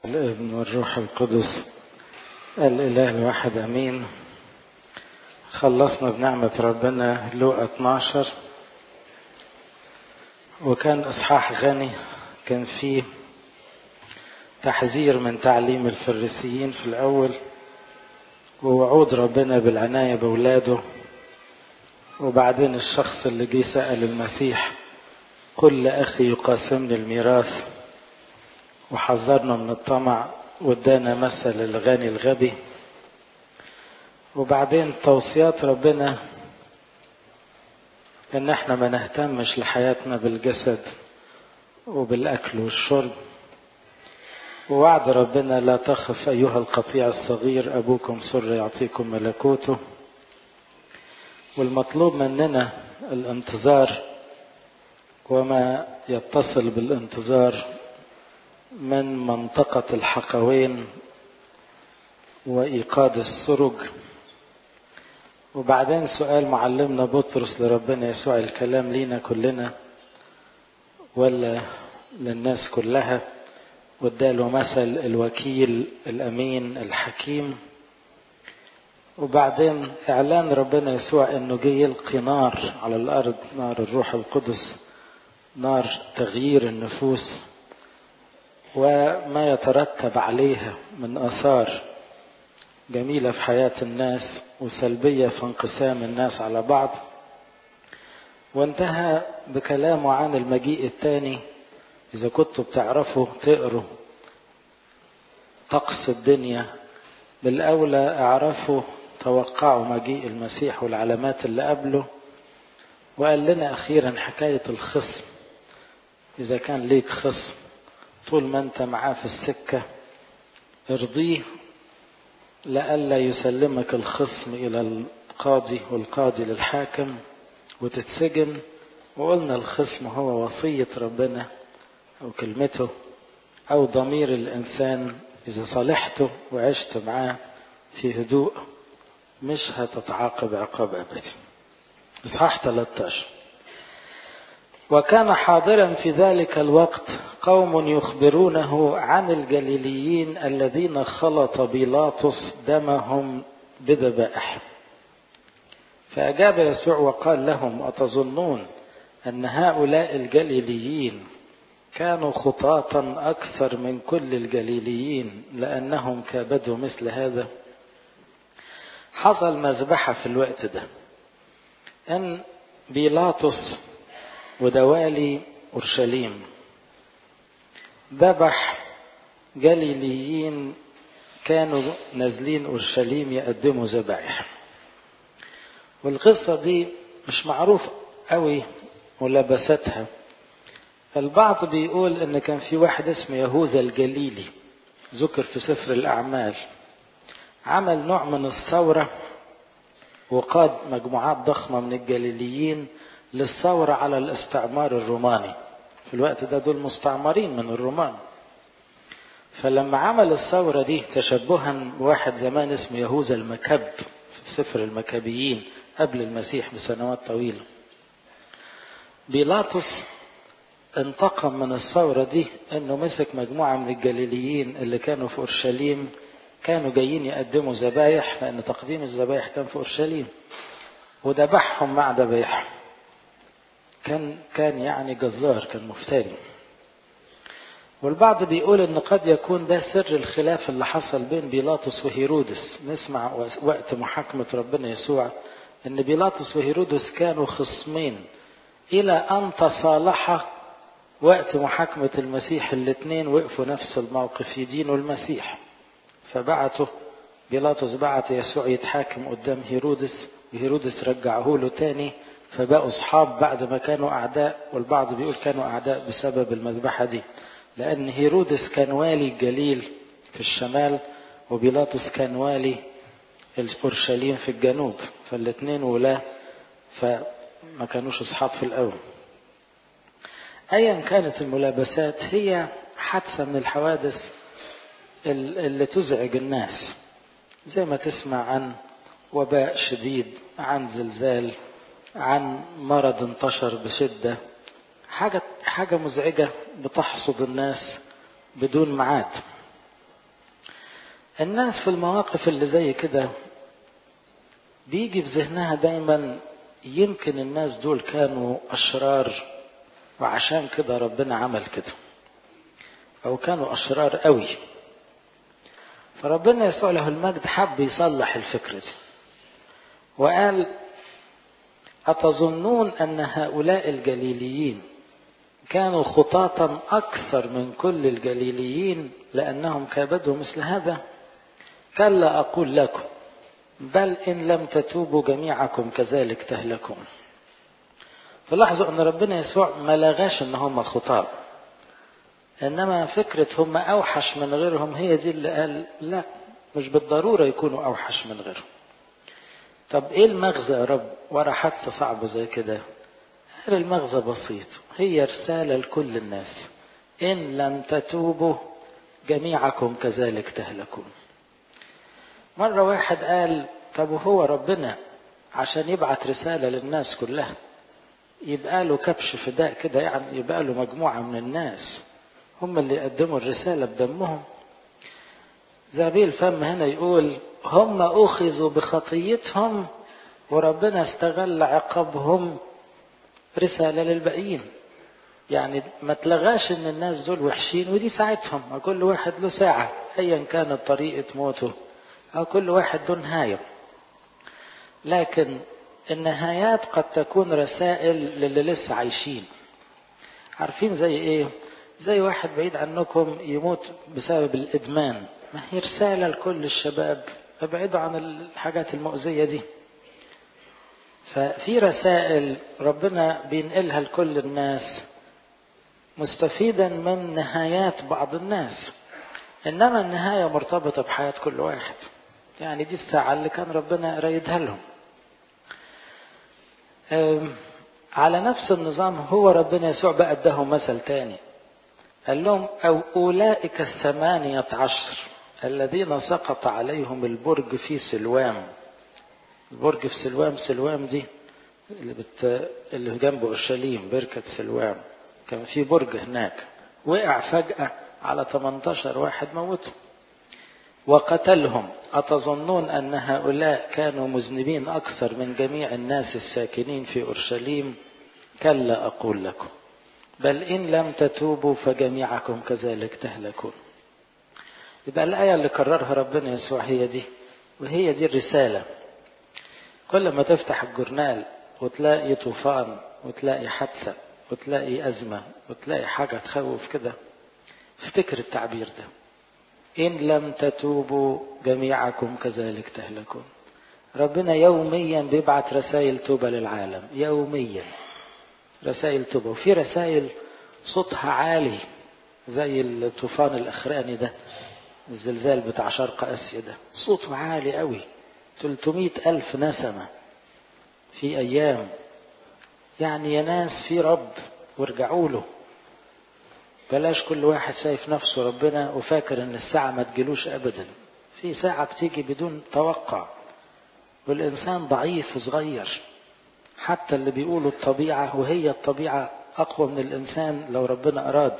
الابن والروح القدس الإله الواحد أمين خلصنا بنعمة ربنا لوقا 12 وكان إصحاح غني كان فيه تحذير من تعليم الفريسيين في الأول ووعود ربنا بالعناية بأولاده وبعدين الشخص اللي جه سأل المسيح كل أخي يقاسمني الميراث وحذرنا من الطمع وادانا مثل الغني الغبي وبعدين توصيات ربنا ان احنا ما نهتمش لحياتنا بالجسد وبالاكل والشرب ووعد ربنا لا تخف ايها القطيع الصغير ابوكم سر يعطيكم ملكوته والمطلوب مننا الانتظار وما يتصل بالانتظار من منطقة الحقوين وإيقاد السرج وبعدين سؤال معلمنا بطرس لربنا يسوع الكلام لينا كلنا ولا للناس كلها واداله مثل الوكيل الأمين الحكيم وبعدين إعلان ربنا يسوع إنه جه يلقي نار على الأرض نار الروح القدس نار تغيير النفوس وما يترتب عليها من آثار جميلة في حياة الناس وسلبية في انقسام الناس على بعض وانتهى بكلامه عن المجيء الثاني إذا كنتوا بتعرفوا تقروا طقس الدنيا بالأولى اعرفوا توقعوا مجيء المسيح والعلامات اللي قبله وقال لنا أخيرا حكاية الخصم إذا كان ليك خصم طول ما أنت معاه في السكة ارضيه لئلا يسلمك الخصم إلى القاضي والقاضي للحاكم وتتسجن وقلنا الخصم هو وصية ربنا أو كلمته أو ضمير الإنسان إذا صالحته وعشت معاه في هدوء مش هتتعاقب عقاب أبدا إصحاح 13 وكان حاضرا في ذلك الوقت قوم يخبرونه عن الجليليين الذين خلط بيلاطس دمهم بذبائح فأجاب يسوع وقال لهم أتظنون أن هؤلاء الجليليين كانوا خطاطا أكثر من كل الجليليين لأنهم كابدوا مثل هذا حصل مذبحة في الوقت ده أن بيلاطس ودوالي أورشليم ذبح جليليين كانوا نازلين أورشليم يقدموا ذبائح والقصة دي مش معروف قوي ملابستها البعض بيقول ان كان في واحد اسمه يهوذا الجليلي ذكر في سفر الاعمال عمل نوع من الثورة وقاد مجموعات ضخمة من الجليليين للثورة على الاستعمار الروماني في الوقت ده دول مستعمرين من الرومان فلما عمل الثورة دي تشبها بواحد زمان اسمه يهوذا المكب في سفر المكابيين قبل المسيح بسنوات طويلة بيلاطس انتقم من الثورة دي انه مسك مجموعة من الجليليين اللي كانوا في اورشليم كانوا جايين يقدموا ذبايح لان تقديم الذبايح كان في اورشليم وذبحهم مع ذبايحهم كان كان يعني جزار كان مفتري والبعض بيقول ان قد يكون ده سر الخلاف اللي حصل بين بيلاطس وهيرودس نسمع وقت محاكمة ربنا يسوع ان بيلاطس وهيرودس كانوا خصمين الى ان تصالحا وقت محاكمة المسيح الاثنين وقفوا نفس الموقف يدينوا المسيح فبعته بيلاطس بعت يسوع يتحاكم قدام هيرودس وهيرودس رجعه له تاني فبقوا اصحاب بعد ما كانوا اعداء والبعض بيقول كانوا اعداء بسبب المذبحه دي لان هيرودس كان والي الجليل في الشمال وبيلاطس كان والي اورشليم في الجنوب فالاثنين ولاه فما كانوش اصحاب في الاول ايا كانت الملابسات هي حادثه من الحوادث اللي تزعج الناس زي ما تسمع عن وباء شديد عن زلزال عن مرض انتشر بشدة حاجة حاجة مزعجة بتحصد الناس بدون معاد الناس في المواقف اللي زي كده بيجي في ذهنها دايما يمكن الناس دول كانوا أشرار وعشان كده ربنا عمل كده أو كانوا أشرار قوي فربنا يسوع له المجد حب يصلح الفكرة دي وقال أتظنون أن هؤلاء الجليليين كانوا خطاطا أكثر من كل الجليليين لأنهم كابدوا مثل هذا كلا أقول لكم بل إن لم تتوبوا جميعكم كذلك تهلكون تلاحظوا أن ربنا يسوع ما لغاش أن هم خطاء إنما فكرة هم أوحش من غيرهم هي دي اللي قال لا مش بالضرورة يكونوا أوحش من غيرهم طب إيه المغزى يا رب ورا حادثة صعبة زي كده قال المغزى بسيط هي رسالة لكل الناس إن لم تتوبوا جميعكم كذلك تهلكون مرة واحد قال طب وهو ربنا عشان يبعت رسالة للناس كلها يبقى له كبش فداء كده يعني يبقى له مجموعة من الناس هم اللي يقدموا الرسالة بدمهم زابيل فم هنا يقول هم أخذوا بخطيتهم وربنا استغل عقابهم رسالة للباقيين يعني ما تلغاش ان الناس دول وحشين ودي ساعتهم كل واحد له ساعة ايا كانت طريقة موته او كل واحد له نهاية لكن النهايات قد تكون رسائل للي لسه عايشين عارفين زي ايه زي واحد بعيد عنكم يموت بسبب الادمان ما هي رسالة لكل الشباب ابعدوا عن الحاجات المؤذية دي ففي رسائل ربنا بينقلها لكل الناس مستفيدا من نهايات بعض الناس انما النهاية مرتبطة بحياة كل واحد يعني دي الساعة اللي كان ربنا رايدها لهم على نفس النظام هو ربنا يسوع بقى اداهم مثل تاني قال لهم أو أولئك الثمانية عشر الذين سقط عليهم البرج في سلوام البرج في سلوام سلوام دي اللي, بت... اللي جنب اورشليم بركة سلوام كان في برج هناك وقع فجأة على 18 واحد موته وقتلهم أتظنون أن هؤلاء كانوا مذنبين أكثر من جميع الناس الساكنين في أورشليم كلا أقول لكم بل إن لم تتوبوا فجميعكم كذلك تهلكون يبقى الآية اللي كررها ربنا يسوع هي دي وهي دي الرسالة كل ما تفتح الجورنال وتلاقي طوفان وتلاقي حادثة وتلاقي أزمة وتلاقي حاجة تخوف كده افتكر التعبير ده إن لم تتوبوا جميعكم كذلك تهلكون ربنا يوميا بيبعت رسائل توبة للعالم يوميا رسائل توبة وفي رسائل صوتها عالي زي الطوفان الأخراني ده الزلزال بتاع شرق آسيا ده صوته عالي قوي 300 ألف نسمة في أيام يعني يا ناس في رب وارجعوا له بلاش كل واحد شايف نفسه ربنا وفاكر ان الساعة ما تجيلوش ابدا في ساعة بتيجي بدون توقع والانسان ضعيف وصغير حتى اللي بيقولوا الطبيعة وهي الطبيعة اقوى من الانسان لو ربنا اراد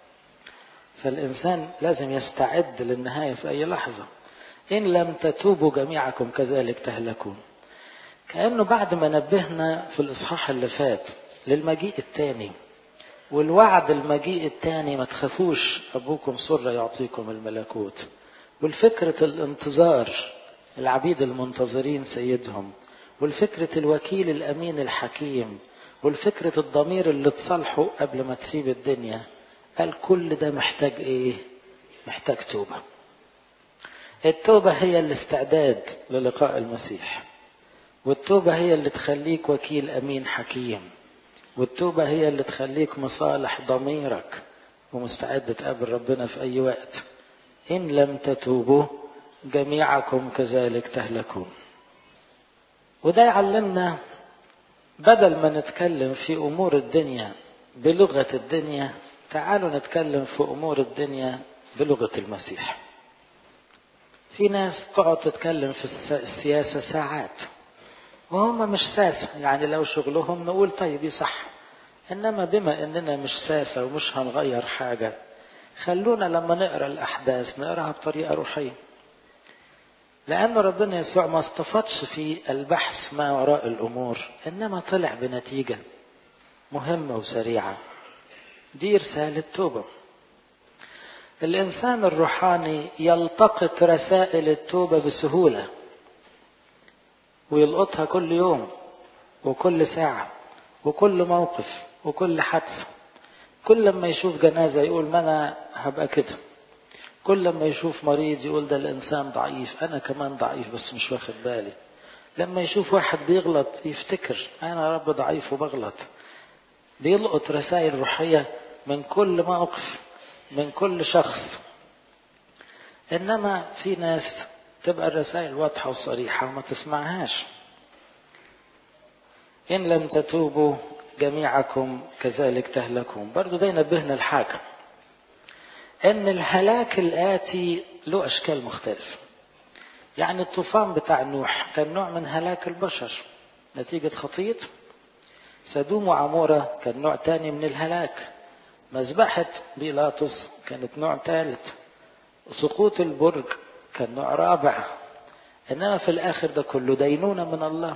فالانسان لازم يستعد للنهاية في اي لحظة ان لم تتوبوا جميعكم كذلك تهلكون كأنه بعد ما نبهنا في الاصحاح اللي فات للمجيء الثاني والوعد المجيء الثاني ما تخافوش أبوكم سر يعطيكم الملكوت والفكرة الانتظار العبيد المنتظرين سيدهم والفكرة الوكيل الأمين الحكيم والفكرة الضمير اللي تصالحه قبل ما تسيب الدنيا قال كل ده محتاج ايه محتاج توبة التوبة هي الاستعداد للقاء المسيح والتوبة هي اللي تخليك وكيل أمين حكيم والتوبة هي اللي تخليك مصالح ضميرك ومستعد تقابل ربنا في أي وقت إن لم تتوبوا جميعكم كذلك تهلكون وده يعلمنا بدل ما نتكلم في أمور الدنيا بلغة الدنيا تعالوا نتكلم في أمور الدنيا بلغة المسيح في ناس تقعد تتكلم في السياسة ساعات وهم مش ساسة يعني لو شغلهم نقول طيب يصح إنما بما إننا مش ساسة ومش هنغير حاجة خلونا لما نقرأ الأحداث نقرأها بطريقة روحية لأن ربنا يسوع ما استفادش في البحث ما وراء الأمور إنما طلع بنتيجة مهمة وسريعة دي رسالة توبة الإنسان الروحاني يلتقط رسائل التوبة بسهولة ويلقطها كل يوم وكل ساعة وكل موقف وكل حدث كل لما يشوف جنازة يقول ما أنا هبقى كده كل لما يشوف مريض يقول ده الإنسان ضعيف أنا كمان ضعيف بس مش واخد بالي لما يشوف واحد بيغلط يفتكر أنا رب ضعيف وبغلط بيلقط رسائل روحية من كل موقف من كل شخص إنما في ناس تبقى الرسائل واضحة وصريحة وما تسمعهاش إن لم تتوبوا جميعكم كذلك تهلكون برضو ده ينبهنا الحاجة ان الهلاك الآتي له أشكال مختلفة يعني الطوفان بتاع نوح كان نوع من هلاك البشر نتيجة خطيئته سدوم وعمورة كان نوع تاني من الهلاك مذبحة بيلاطس كانت نوع ثالث سقوط البرج كان نوع رابع إنما في الآخر ده كله دينونة من الله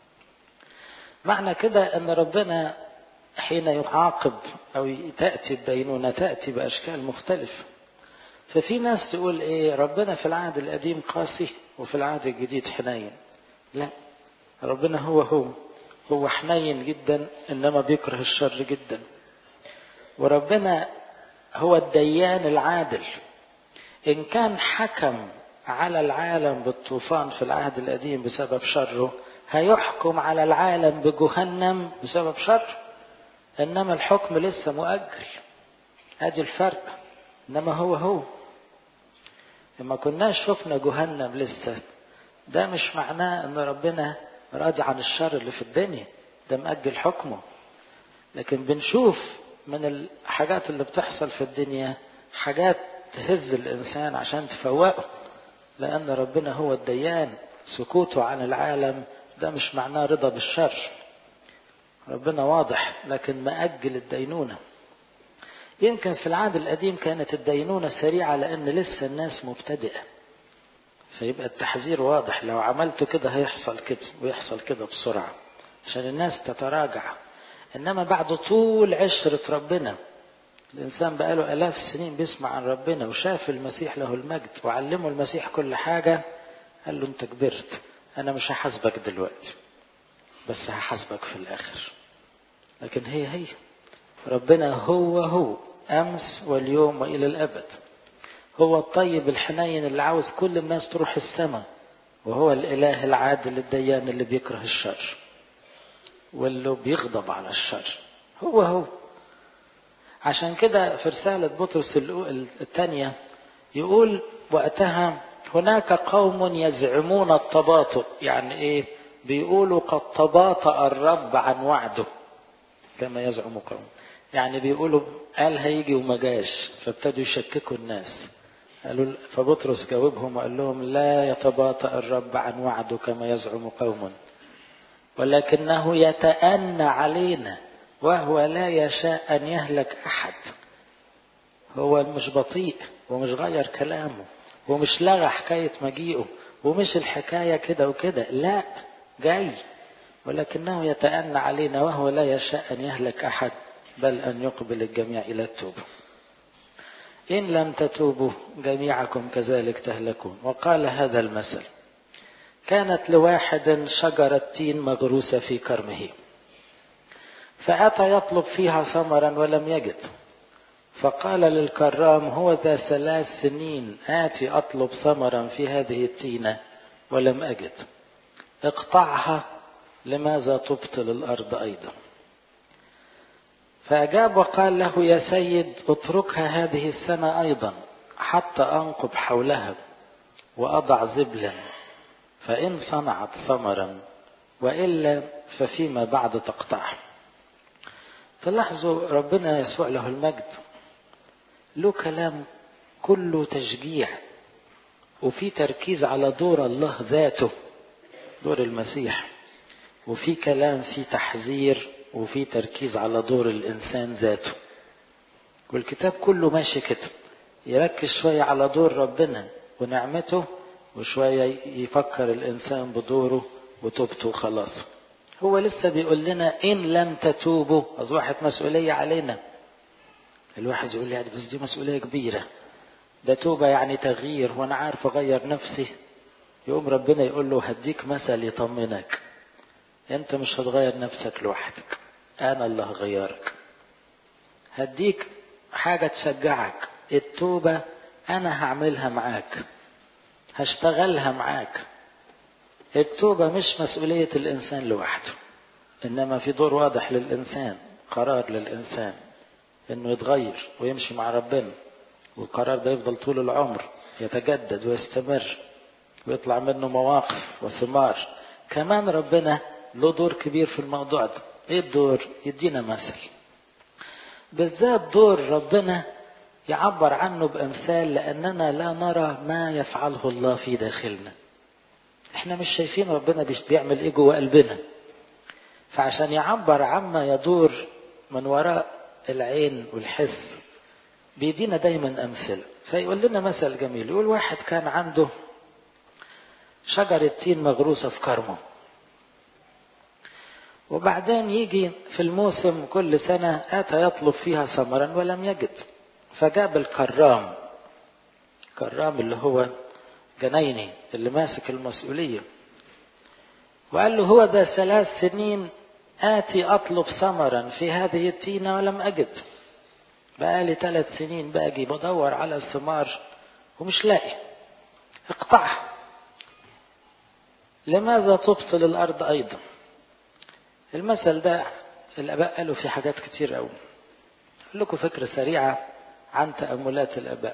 معنى كده ان ربنا حين يعاقب او تأتي الدينونة تأتي باشكال مختلفة ففي ناس تقول ايه ربنا في العهد القديم قاسي وفي العهد الجديد حنين لا ربنا هو هو هو حنين جدا انما بيكره الشر جدا وربنا هو الديان العادل ان كان حكم على العالم بالطوفان في العهد القديم بسبب شره هيحكم على العالم بجهنم بسبب شر انما الحكم لسه مؤجل ادي الفرق انما هو هو لما كناش شفنا جهنم لسه ده مش معناه ان ربنا راضي عن الشر اللي في الدنيا ده مأجل حكمه لكن بنشوف من الحاجات اللي بتحصل في الدنيا حاجات تهز الانسان عشان تفوقه لان ربنا هو الديان سكوته عن العالم ده مش معناه رضا بالشر ربنا واضح لكن مأجل الدينونة يمكن في العهد القديم كانت الدينونة سريعة لأن لسه الناس مبتدئة فيبقى التحذير واضح لو عملت كده هيحصل كده ويحصل كده بسرعة عشان الناس تتراجع إنما بعد طول عشرة ربنا الإنسان بقاله آلاف السنين بيسمع عن ربنا وشاف المسيح له المجد وعلمه المسيح كل حاجة قال له أنت كبرت أنا مش هحاسبك دلوقتي بس هحاسبك في الآخر لكن هي هي ربنا هو هو أمس واليوم وإلى الأبد هو الطيب الحنين اللي عاوز كل الناس تروح السماء وهو الإله العادل الديان اللي بيكره الشر واللي بيغضب على الشر هو هو عشان كده في رسالة بطرس الثانية يقول وقتها هناك قوم يزعمون التباطؤ يعني ايه بيقولوا قد تباطأ الرب عن وعده كما يزعم قوم يعني بيقولوا قال هيجي وما جاش فابتدوا يشككوا الناس قالوا فبطرس جاوبهم وقال لهم لا يتباطأ الرب عن وعده كما يزعم قوم ولكنه يتأنى علينا وهو لا يشاء أن يهلك أحد هو مش بطيء ومش غير كلامه ومش لغى حكاية مجيئه ومش الحكاية كده وكده لا جاي ولكنه يتأنى علينا وهو لا يشاء أن يهلك أحد بل أن يقبل الجميع إلى التوبة إن لم تتوبوا جميعكم كذلك تهلكون وقال هذا المثل كانت لواحد شجرة تين مغروسة في كرمه فأتى يطلب فيها ثمرا ولم يجد فقال للكرام هو ذا ثلاث سنين آتي أطلب ثمرا في هذه التينة ولم أجد اقطعها لماذا تبطل الأرض أيضا فأجاب وقال له يا سيد اتركها هذه السنة أيضا حتى أنقب حولها وأضع زبلا فإن صنعت ثمرا وإلا ففيما بعد تقطعها تلاحظوا ربنا يسوع له المجد له كلام كله تشجيع وفي تركيز على دور الله ذاته دور المسيح وفي كلام في تحذير وفي تركيز على دور الإنسان ذاته والكتاب كله ماشي كده يركز شوية على دور ربنا ونعمته وشوية يفكر الإنسان بدوره وتوبته وخلاص هو لسه بيقول لنا إن لم تتوبوا أصبحت مسؤولية علينا الواحد يقول لي يعني بس دي مسؤولية كبيرة ده توبة يعني تغيير وأنا عارف أغير نفسي يقوم ربنا يقول له هديك مثل يطمنك أنت مش هتغير نفسك لوحدك أنا اللي هغيرك هديك حاجة تشجعك التوبة أنا هعملها معاك هشتغلها معاك التوبة مش مسؤولية الإنسان لوحده إنما في دور واضح للإنسان قرار للإنسان إنه يتغير ويمشي مع ربنا والقرار ده يفضل طول العمر يتجدد ويستمر ويطلع منه مواقف وثمار كمان ربنا له دور كبير في الموضوع ده ايه الدور يدينا مثل بالذات دور ربنا يعبر عنه بأمثال لأننا لا نرى ما يفعله الله في داخلنا احنا مش شايفين ربنا بيعمل ايه جوه قلبنا فعشان يعبر عما يدور من وراء العين والحس بيدينا دايما أمثلة فيقول لنا مثل جميل يقول واحد كان عنده شجرة تين مغروسة في كرمه وبعدين يجي في الموسم كل سنة أتى يطلب فيها ثمرا ولم يجد فجاب الكرام كرام اللي هو جنيني اللي ماسك المسؤولية وقال له هو ده ثلاث سنين آتي أطلب ثمرا في هذه التينة ولم أجد بقالي ثلاث سنين باجي بدور على الثمار ومش لاقي اقطعها لماذا تبطل الأرض أيضا المثل ده الآباء قالوا في حاجات كتير قوي أقول لكم فكرة سريعة عن تأملات الآباء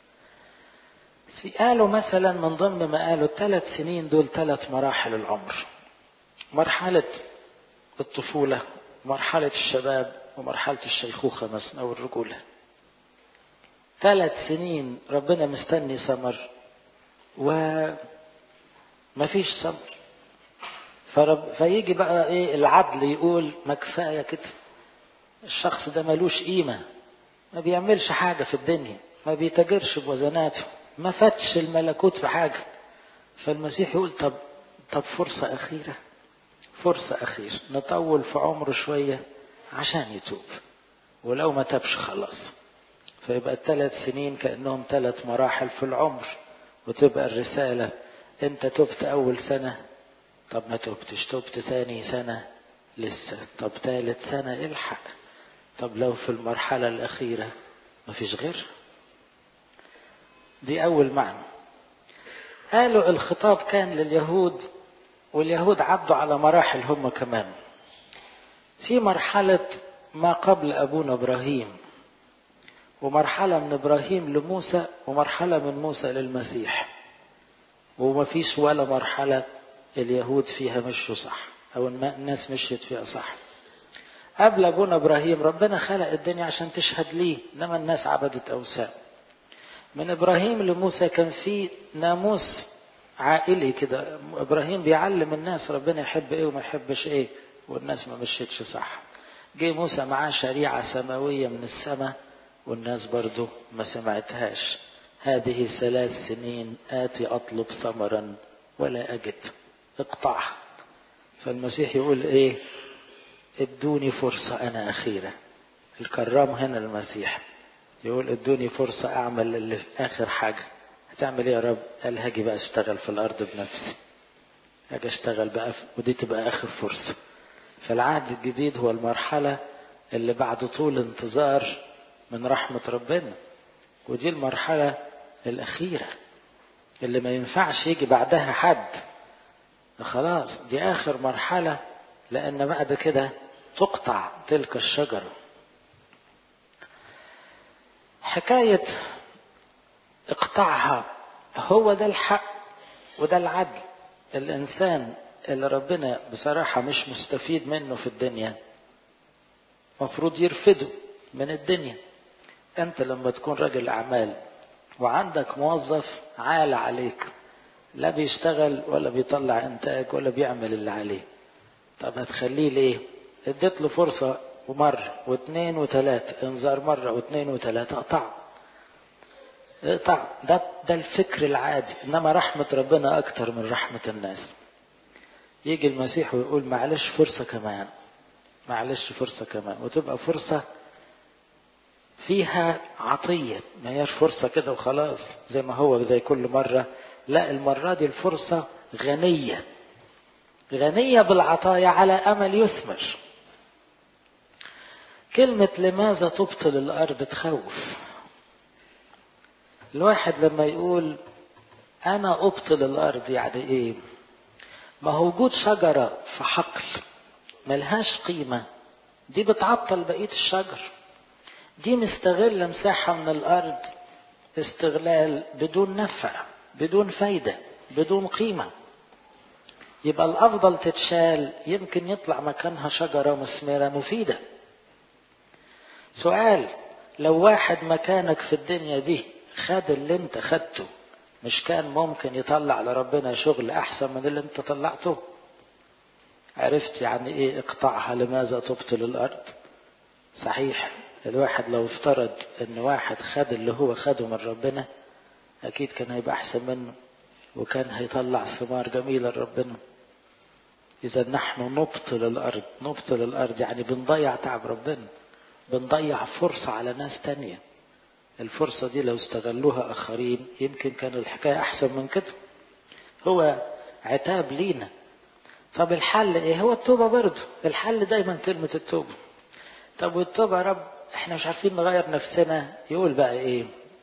قالوا مثلا من ضمن ما قالوا الثلاث سنين دول ثلاث مراحل العمر مرحلة الطفولة مرحلة الشباب ومرحلة الشيخوخة مثلا أو الرجولة ثلاث سنين ربنا مستني ثمر وما فيش ثمر فرب فيجي بقى ايه العدل يقول ما كفايه كده الشخص ده ملوش قيمه ما بيعملش حاجه في الدنيا ما بيتاجرش بوزناته ما فاتش الملكوت في حاجه فالمسيح يقول طب طب فرصه اخيره فرصه اخيره نطول في عمره شويه عشان يتوب ولو ما تابش خلاص فيبقى الثلاث سنين كانهم ثلاث مراحل في العمر وتبقى الرساله انت تبت اول سنه طب ما تبتش تبت ثاني سنة لسه طب ثالث سنة الحق طب لو في المرحلة الأخيرة مفيش غير دي أول معنى قالوا الخطاب كان لليهود واليهود عدوا على مراحل هم كمان في مرحلة ما قبل أبونا إبراهيم ومرحلة من إبراهيم لموسى ومرحلة من موسى للمسيح ومفيش ولا مرحلة اليهود فيها مشوا صح او الناس مشيت فيها صح قبل ابونا ابراهيم ربنا خلق الدنيا عشان تشهد ليه انما الناس عبدت اوثان من ابراهيم لموسى كان في ناموس عائلي كده ابراهيم بيعلم الناس ربنا يحب ايه وما يحبش ايه والناس ما مشيتش صح جه موسى معاه شريعة سماوية من السماء والناس برضه ما سمعتهاش هذه ثلاث سنين آتي أطلب ثمرا ولا أجد اقطعها فالمسيح يقول ايه ادوني فرصة انا اخيرة الكرام هنا المسيح يقول ادوني فرصة اعمل اللي في اخر حاجة هتعمل ايه يا رب قال هاجي بقى اشتغل في الارض بنفسي هاجي اشتغل بقى ودي تبقى اخر فرصة فالعهد الجديد هو المرحلة اللي بعد طول انتظار من رحمة ربنا ودي المرحلة الأخيرة اللي ما ينفعش يجي بعدها حد خلاص دي آخر مرحلة لأن بعد كده تقطع تلك الشجرة حكاية اقطعها هو ده الحق وده العدل الإنسان اللي ربنا بصراحة مش مستفيد منه في الدنيا مفروض يرفضه من الدنيا أنت لما تكون راجل أعمال وعندك موظف عال عليك لا بيشتغل ولا بيطلع انتاج ولا بيعمل اللي عليه طب هتخليه ليه اديت له فرصة ومرة واثنين وثلاثة انذار مرة واثنين وثلاثة قطع اقطع ده ده الفكر العادي انما رحمة ربنا اكتر من رحمة الناس يجي المسيح ويقول معلش فرصة كمان معلش فرصة كمان وتبقى فرصة فيها عطية ما هياش فرصة كده وخلاص زي ما هو زي كل مرة لا المرة دي الفرصة غنية غنية بالعطايا على أمل يثمر كلمة لماذا تبطل الأرض تخوف الواحد لما يقول أنا أبطل الأرض يعني إيه ما هو وجود شجرة في حقل ملهاش قيمة دي بتعطل بقية الشجر دي مستغلة مساحة من الأرض استغلال بدون نفع بدون فايدة بدون قيمة يبقى الأفضل تتشال يمكن يطلع مكانها شجرة مثمرة مفيدة سؤال لو واحد مكانك في الدنيا دي خد اللي انت خدته مش كان ممكن يطلع لربنا شغل أحسن من اللي انت طلعته عرفت يعني ايه اقطعها لماذا تبطل الأرض صحيح الواحد لو افترض ان واحد خد اللي هو خده من ربنا اكيد كان هيبقى احسن منه وكان هيطلع ثمار جميلة لربنا اذا نحن نبطل الارض نبطل الارض يعني بنضيع تعب ربنا بنضيع فرصة على ناس تانية الفرصة دي لو استغلوها اخرين يمكن كان الحكاية احسن من كده هو عتاب لينا طب الحل ايه هو التوبة برضه الحل دايما كلمة التوبة طب والتوبة يا رب احنا مش عارفين نغير نفسنا يقول بقى ايه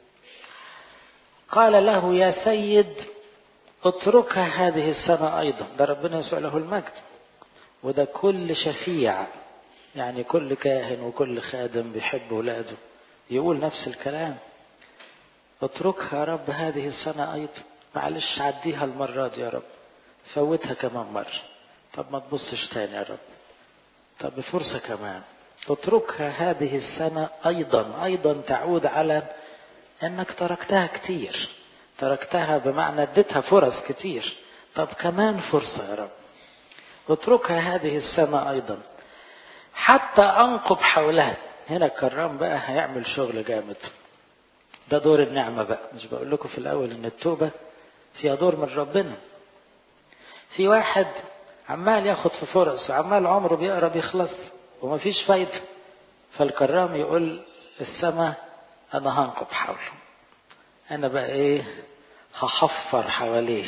قال له يا سيد اتركها هذه السنة ايضا ده ربنا يسوع له المجد وده كل شفيع يعني كل كاهن وكل خادم بيحب ولاده يقول نفس الكلام اتركها يا رب هذه السنة ايضا معلش عديها المرة دي يا رب فوتها كمان مرة طب ما تبصش تاني يا رب طب فرصة كمان اتركها هذه السنة أيضا أيضا تعود على أنك تركتها كتير تركتها بمعنى اديتها فرص كتير طب كمان فرصة يا رب اتركها هذه السنة أيضا حتى أنقب حولها هنا الكرام بقى هيعمل شغل جامد ده دور النعمة بقى مش بقول لكم في الأول إن التوبة فيها دور من ربنا في واحد عمال ياخد في فرص وعمال عمره بيقرب يخلص ومفيش فايدة فالكرام يقول السماء أنا هنقب حوله أنا بقى إيه هحفر حواليه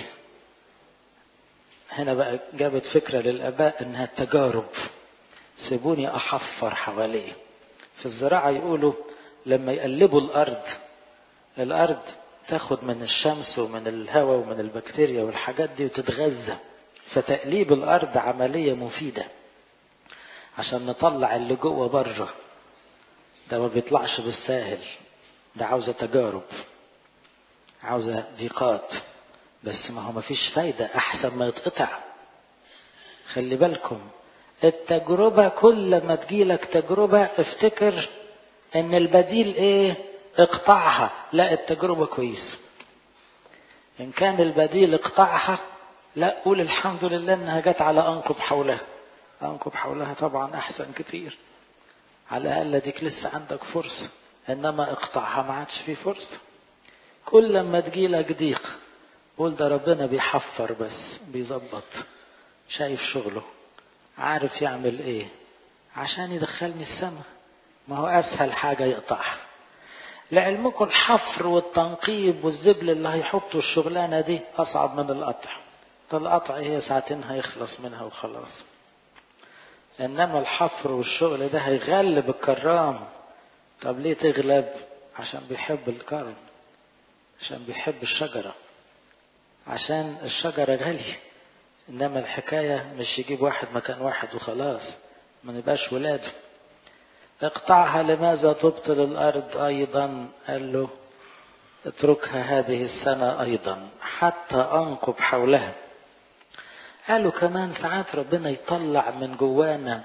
هنا بقى جابت فكرة للآباء إنها التجارب سيبوني أحفر حواليه في الزراعة يقولوا لما يقلبوا الأرض الأرض تاخد من الشمس ومن الهواء ومن البكتيريا والحاجات دي وتتغذى فتقليب الأرض عملية مفيدة عشان نطلع اللي جوه بره ده ما بيطلعش بالساهل ده عاوزة تجارب عاوزة ضيقات بس ما هو مفيش فايدة أحسن ما يتقطع خلي بالكم التجربة كل ما تجيلك تجربة افتكر ان البديل ايه اقطعها لا التجربة كويس ان كان البديل اقطعها لا قول الحمد لله انها جت على انقب حولها انقب حولها طبعا احسن كتير على الاقل ديك لسه عندك فرصة انما اقطعها ما عادش في فرصة كل لما تجيلك ضيق قول ده ربنا بيحفر بس بيظبط شايف شغله عارف يعمل ايه عشان يدخلني السماء ما هو اسهل حاجة يقطعها لعلمكم الحفر والتنقيب والزبل اللي هيحطوا الشغلانة دي اصعب من القطع القطع هي ساعتين هيخلص منها وخلاص انما الحفر والشغل ده هيغلب الكرام طب ليه تغلب عشان بيحب الكرم عشان بيحب الشجرة عشان الشجرة غالية انما الحكاية مش يجيب واحد مكان واحد وخلاص ما نبقاش ولاده اقطعها لماذا تبطل الارض ايضا قال له اتركها هذه السنة ايضا حتى انقب حولها قالوا كمان ساعات ربنا يطلع من جوانا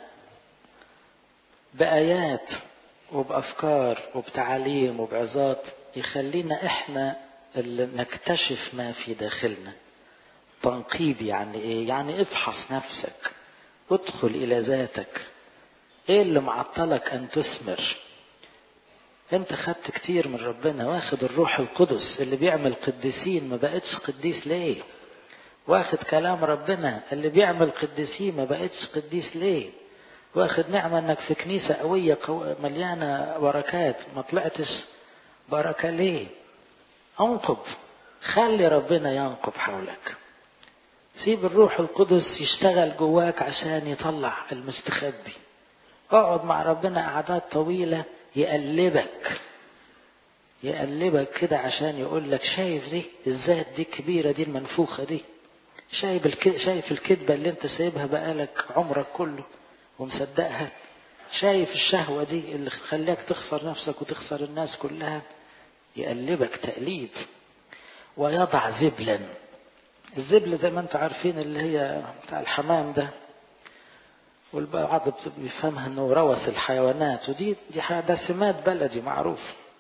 بآيات وبأفكار وبتعاليم وبعظات يخلينا احنا اللي نكتشف ما في داخلنا تنقيب يعني ايه يعني افحص نفسك ادخل الى ذاتك ايه اللي معطلك ان تثمر انت خدت كتير من ربنا واخد الروح القدس اللي بيعمل قديسين ما بقتش قديس ليه واخد كلام ربنا اللي بيعمل قديسين ما بقتش قديس ليه واخد نعمة انك في كنيسة قوية قو... مليانة بركات ما طلعتش بركة ليه انقب خلي ربنا ينقب حولك سيب الروح القدس يشتغل جواك عشان يطلع المستخبي اقعد مع ربنا قعدات طويلة يقلبك يقلبك كده عشان يقول لك شايف دي الذات دي الكبيرة دي المنفوخة دي شايف الك... شايف الكذبة اللي انت سايبها بقالك عمرك كله ومصدقها شايف الشهوة دي اللي خلاك تخسر نفسك وتخسر الناس كلها يقلبك تقليب ويضع زبلا الزبل زي ما انتم عارفين اللي هي بتاع الحمام ده والبعض بيفهمها انه روث الحيوانات ودي دي ده سماد بلدي معروف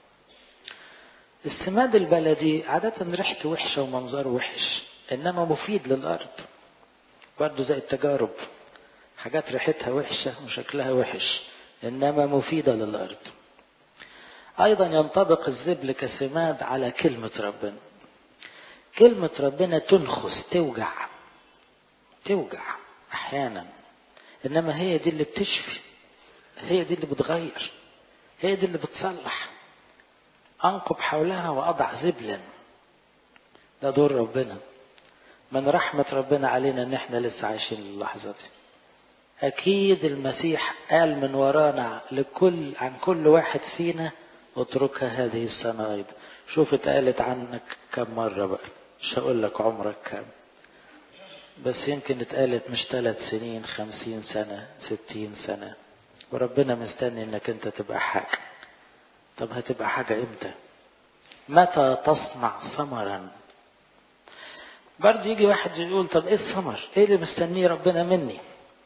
السماد البلدي عادة ريحته وحشة ومنظره وحش انما مفيد للارض برضه زي التجارب حاجات ريحتها وحشة وشكلها وحش انما مفيدة للارض ايضا ينطبق الزبل كسماد على كلمة ربنا كلمة ربنا تنخس توجع توجع احيانا انما هي دي اللي بتشفي هي دي اللي بتغير هي دي اللي بتصلح انقب حولها واضع زبلا ده دور ربنا من رحمة ربنا علينا ان احنا لسه عايشين اللحظة دي اكيد المسيح قال من ورانا لكل عن كل واحد فينا اتركها هذه السنة ايضا شوف اتقالت عنك كم مرة بقى مش هقول لك عمرك كم بس يمكن اتقالت مش ثلاث سنين خمسين سنة ستين سنة وربنا مستني انك انت تبقى حاجة طب هتبقى حاجة امتى متى تصنع ثمرا برضه يجي واحد يقول طب ايه الثمر ايه اللي مستنيه ربنا مني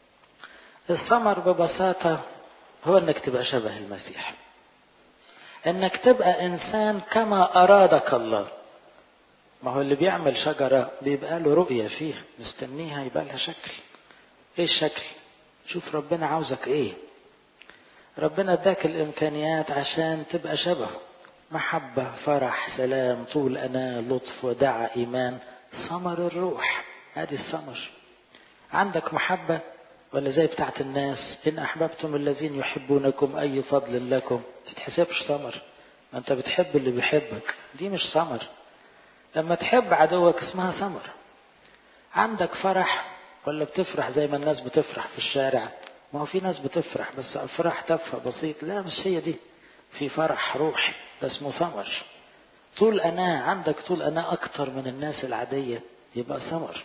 الثمر ببساطة هو انك تبقى شبه المسيح انك تبقى انسان كما ارادك الله ما هو اللي بيعمل شجرة بيبقى له رؤية فيها مستنيها يبقى لها شكل ايه الشكل شوف ربنا عاوزك ايه ربنا اداك الامكانيات عشان تبقى شبهه محبة فرح سلام طول أنا لطف ودعة إيمان ثمر الروح هذه الثمر عندك محبة ولا زي بتاعت الناس إن أحببتم الذين يحبونكم أي فضل لكم تتحسبش ثمر ما أنت بتحب اللي بيحبك دي مش ثمر لما تحب عدوك اسمها ثمر عندك فرح ولا بتفرح زي ما الناس بتفرح في الشارع ما هو في ناس بتفرح بس أفراح تافهة بسيط لا مش هي دي في فرح روحي ده اسمه ثمر طول أنا عندك طول أنا أكتر من الناس العادية يبقى ثمر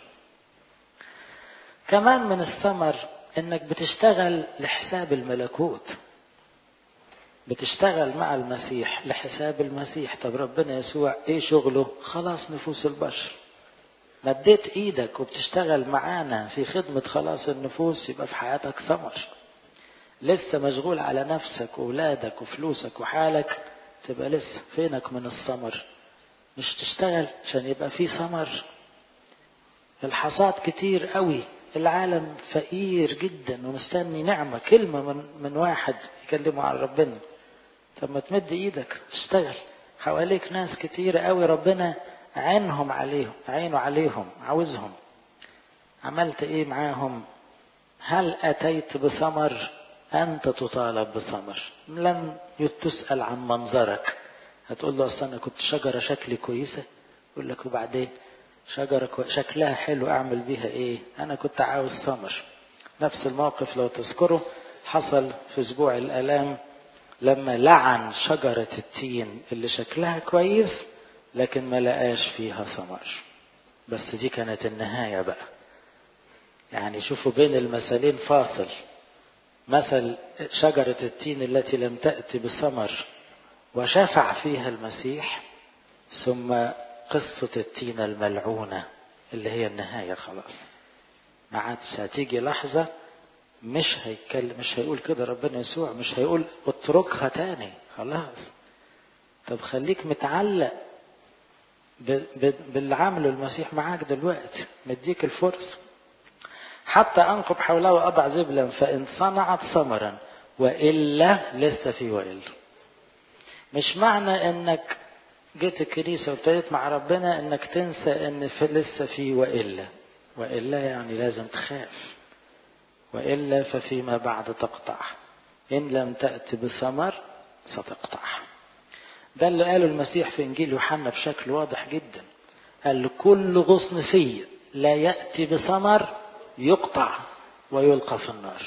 كمان من الثمر انك بتشتغل لحساب الملكوت بتشتغل مع المسيح لحساب المسيح طب ربنا يسوع ايه شغله خلاص نفوس البشر مديت ايدك وبتشتغل معانا في خدمة خلاص النفوس يبقى في حياتك ثمر لسه مشغول على نفسك وولادك وفلوسك وحالك تبقى لسه فينك من الثمر مش تشتغل عشان يبقى في ثمر الحصاد كتير قوي العالم فقير جدا ومستني نعمة كلمة من, من واحد يكلمه عن ربنا طب ما تمد ايدك اشتغل حواليك ناس كتير قوي ربنا عينهم عليهم عينه عليهم عاوزهم عملت ايه معاهم هل اتيت بثمر انت تطالب بثمر لم تسأل عن منظرك هتقول له اصل انا كنت شجرة شكلي كويسة يقول لك وبعدين شجرة شكلها حلو أعمل بيها إيه أنا كنت عاوز ثمر نفس الموقف لو تذكره حصل في أسبوع الآلام لما لعن شجرة التين اللي شكلها كويس لكن ما لقاش فيها ثمر بس دي كانت النهاية بقى يعني شوفوا بين المثلين فاصل مثل شجرة التين التي لم تأتي بثمر وشفع فيها المسيح ثم قصة التينة الملعونة اللي هي النهاية خلاص ما عادش هتيجي لحظة مش هيتكلم مش هيقول كده ربنا يسوع مش هيقول اتركها تاني خلاص طب خليك متعلق باللي عمله المسيح معاك دلوقتي مديك الفرصة حتى أنقب حولها وأضع زبلا فإن صنعت ثمرا وإلا لسه في وإلا مش معنى انك جيت الكنيسة وابتديت مع ربنا انك تنسى ان في لسه في وإلا وإلا يعني لازم تخاف وإلا ففيما بعد تقطع إن لم تأتي بثمر ستقطع ده اللي قاله المسيح في إنجيل يوحنا بشكل واضح جدا قال كل غصن في لا يأتي بثمر يقطع ويلقى في النار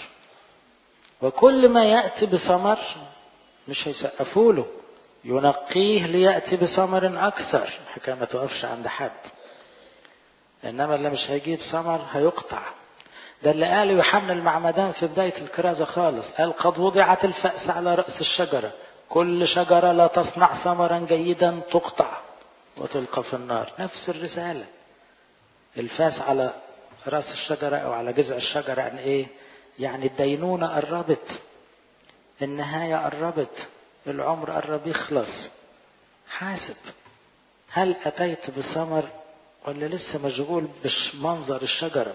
وكل ما يأتي بثمر مش هيسقفوا له ينقيه ليأتي بثمر أكثر الحكاية ما توقفش عند حد إنما اللي مش هيجيب ثمر هيقطع ده اللي قاله يوحنا المعمدان في بداية الكرازة خالص قال قد وضعت الفأس على رأس الشجرة كل شجرة لا تصنع ثمرا جيدا تقطع وتلقى في النار نفس الرسالة الفاس على رأس الشجرة أو على جذع الشجرة يعني إيه يعني الدينونة قربت النهاية قربت العمر قرب يخلص حاسب هل أتيت بثمر ولا لسه مشغول بمنظر الشجرة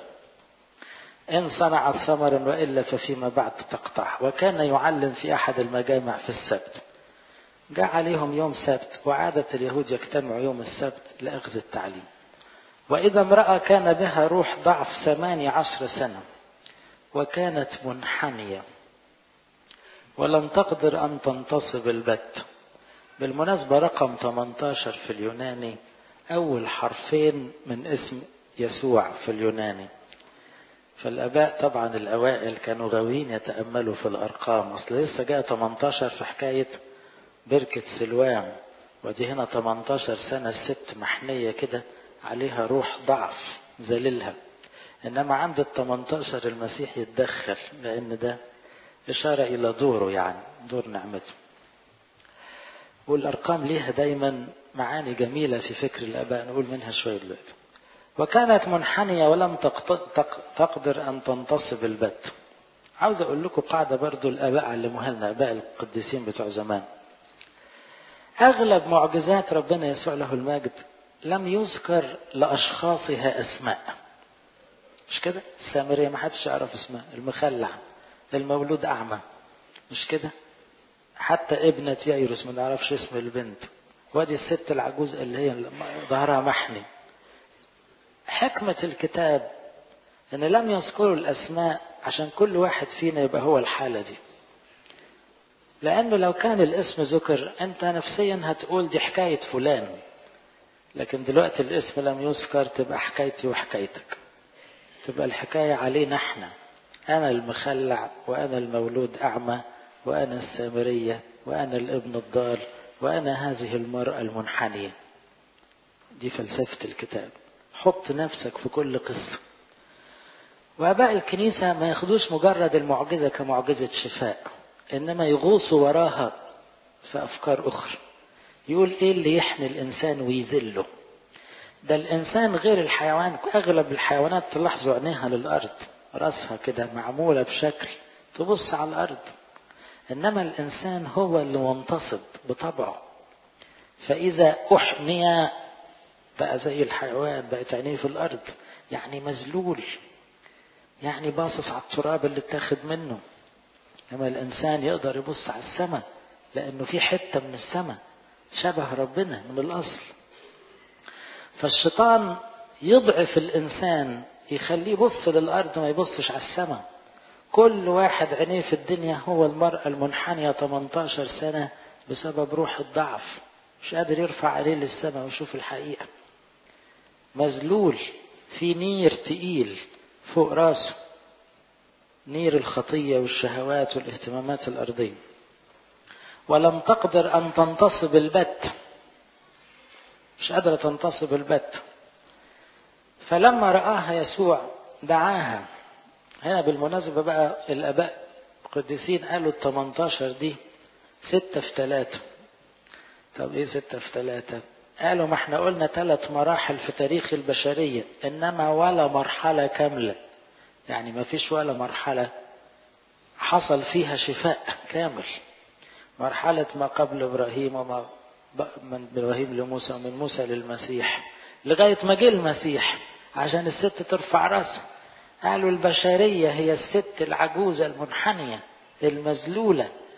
إن صنعت ثمرا وإلا ففيما بعد تقطع وكان يعلم في أحد المجامع في السبت جاء عليهم يوم سبت وعادة اليهود يجتمعوا يوم السبت لأخذ التعليم وإذا امرأة كان بها روح ضعف ثماني عشر سنة وكانت منحنية ولم تقدر أن تنتصب البت بالمناسبة رقم 18 في اليوناني أول حرفين من اسم يسوع في اليوناني فالآباء طبعا الأوائل كانوا غاويين يتأملوا في الأرقام أصل لسه جاء 18 في حكاية بركة سلوان ودي هنا 18 سنة الست محنية كده عليها روح ضعف ذليلها إنما عند ال 18 المسيح يتدخل لأن ده إشارة إلى دوره يعني دور نعمته والأرقام ليها دايما معاني جميلة في فكر الآباء نقول منها شوية دلوقتي وكانت منحنية ولم تقدر أن تنتصب البت عاوز أقول لكم قاعدة برضو الآباء علموها لنا آباء القديسين بتوع زمان أغلب معجزات ربنا يسوع له المجد لم يذكر لأشخاصها أسماء مش كده السامرية ما حدش يعرف اسمها المخلع المولود أعمى مش كده حتى ابنة يايروس ما نعرفش اسم البنت وادي الست العجوز اللي هي ظهرها محني حكمة الكتاب ان لم يذكروا الاسماء عشان كل واحد فينا يبقى هو الحالة دي لانه لو كان الاسم ذكر انت نفسيا هتقول دي حكاية فلان لكن دلوقتي الاسم لم يذكر تبقى حكايتي وحكايتك تبقى الحكاية علينا احنا انا المخلع وانا المولود اعمى وانا السامرية وانا الابن الضال وانا هذه المرأة المنحنية دي فلسفة الكتاب حط نفسك في كل قصة وآباء الكنيسة ما ياخدوش مجرد المعجزة كمعجزة شفاء إنما يغوصوا وراها في أفكار أخرى يقول إيه اللي يحمي الإنسان ويذله ده الإنسان غير الحيوان أغلب الحيوانات تلاحظوا عينيها للأرض راسها كده معمولة بشكل تبص على الأرض إنما الإنسان هو اللي منتصب بطبعه فإذا أحمي بقى زي الحيوان بقت عينيه في الأرض يعني مذلول يعني باصص على التراب اللي اتاخد منه لما الإنسان يقدر يبص على السماء لأنه في حتة من السماء شبه ربنا من الأصل فالشيطان يضعف الإنسان يخليه يبص للأرض ما يبصش على السماء كل واحد عينيه في الدنيا هو المرأة المنحنية 18 سنة بسبب روح الضعف مش قادر يرفع عليه للسماء ويشوف الحقيقة مذلول في نير تقيل فوق راسه نير الخطية والشهوات والاهتمامات الأرضية ولم تقدر أن تنتصب البت مش قادرة تنتصب البت فلما رآها يسوع دعاها هنا بالمناسبة بقى الآباء القديسين قالوا ال 18 دي ستة في ثلاثة طب ايه ستة في ثلاثة قالوا ما احنا قلنا ثلاث مراحل في تاريخ البشرية انما ولا مرحلة كاملة يعني ما فيش ولا مرحلة حصل فيها شفاء كامل مرحلة ما قبل ابراهيم وما من ابراهيم لموسى ومن موسى للمسيح لغاية ما جه المسيح عشان الست ترفع راسها قالوا البشرية هي الست العجوزة المنحنية المذلولة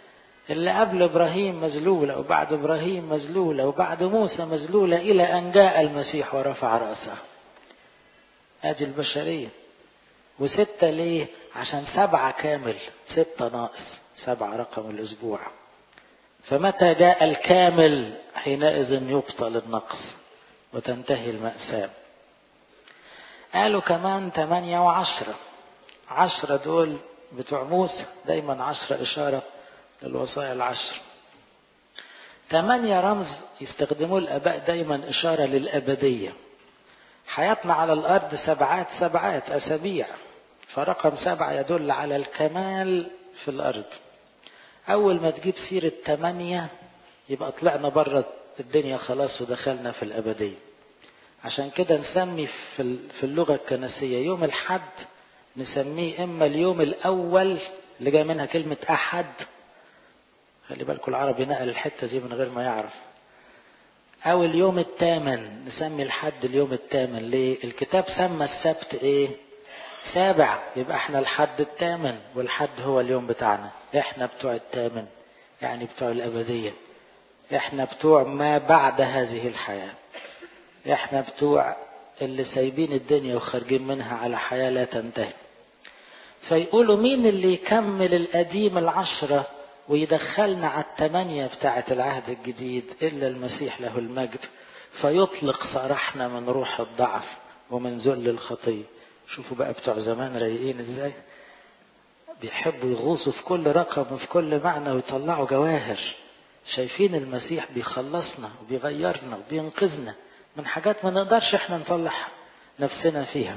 اللي قبل إبراهيم مذلولة وبعد إبراهيم مذلولة وبعد موسى مذلولة إلى أن جاء المسيح ورفع رأسه ادي البشرية وستة ليه عشان سبعة كامل ستة ناقص سبعة رقم الأسبوع فمتى جاء الكامل حينئذ يبطل النقص وتنتهي المأساة قالوا كمان ثمانية وعشرة عشرة دول بتوع موسى دايما عشرة إشارة للوصايا العشر ثمانية رمز يستخدموه الآباء دايما إشارة للأبدية حياتنا على الأرض سبعات سبعات أسابيع فرقم سبعة يدل على الكمال في الأرض أول ما تجيب سيرة ثمانية يبقى طلعنا بره الدنيا خلاص ودخلنا في الأبدية عشان كده نسمي في اللغة الكنسية يوم الحد نسميه إما اليوم الأول اللي جاي منها كلمة أحد خلي بالكم العربي نقل الحتة دي من غير ما يعرف أو اليوم الثامن نسمي الحد اليوم الثامن ليه؟ الكتاب سمى السبت إيه؟ سابع يبقى احنا الحد الثامن والحد هو اليوم بتاعنا احنا بتوع الثامن يعني بتوع الأبدية احنا بتوع ما بعد هذه الحياة احنا بتوع اللي سايبين الدنيا وخارجين منها على حياة لا تنتهي فيقولوا مين اللي يكمل القديم العشرة ويدخلنا على الثمانية بتاعة العهد الجديد إلا المسيح له المجد فيطلق سراحنا من روح الضعف ومن ذل الخطية شوفوا بقى بتوع زمان رايقين ازاي بيحبوا يغوصوا في كل رقم وفي كل معنى ويطلعوا جواهر شايفين المسيح بيخلصنا وبيغيرنا وبينقذنا من حاجات ما نقدرش احنا نطلع نفسنا فيها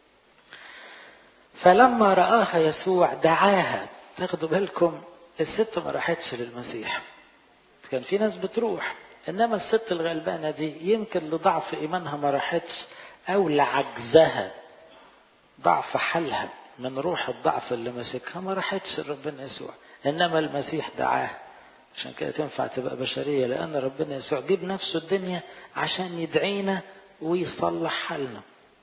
فلما رآها يسوع دعاها تاخدوا بالكم الست ما راحتش للمسيح كان في ناس بتروح انما الست الغلبانه دي يمكن لضعف ايمانها ما راحتش او لعجزها ضعف حالها من روح الضعف اللي ماسكها ما راحتش لربنا يسوع انما المسيح دعاها عشان كده تنفع تبقى بشريه لان ربنا يسوع جيب نفسه الدنيا عشان يدعينا ويصلح حالنا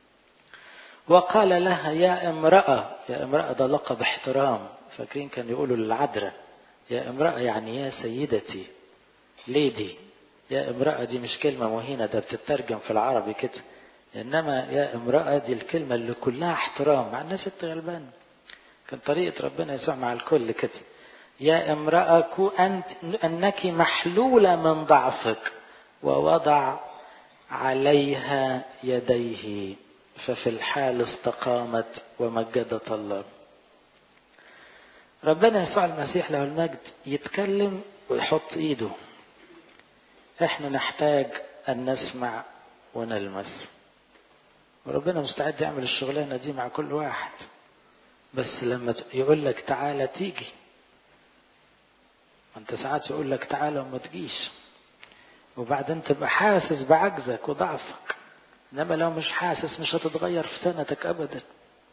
وقال لها يا امرأة يا امرأة ده لقب احترام فاكرين كان يقولوا للعذراء يا امرأة يعني يا سيدتي ليدي يا امرأة دي مش كلمة مهينة ده بتترجم في العربي كده إنما يا امرأة دي الكلمة اللي كلها احترام مع الناس ست غلبان كان طريقة ربنا يسوع مع الكل كده يا امرأة كو أنت أنك محلولة من ضعفك ووضع عليها يديه ففي الحال استقامت ومجدت الله ربنا يسوع المسيح له المجد يتكلم ويحط ايده احنا نحتاج ان نسمع ونلمس وربنا مستعد يعمل الشغلانه دي مع كل واحد بس لما يقول لك تعالى تيجي انت ساعات يقول لك تعالى وما تجيش وبعدين تبقى حاسس بعجزك وضعفك انما لو مش حاسس مش هتتغير في سنتك ابدا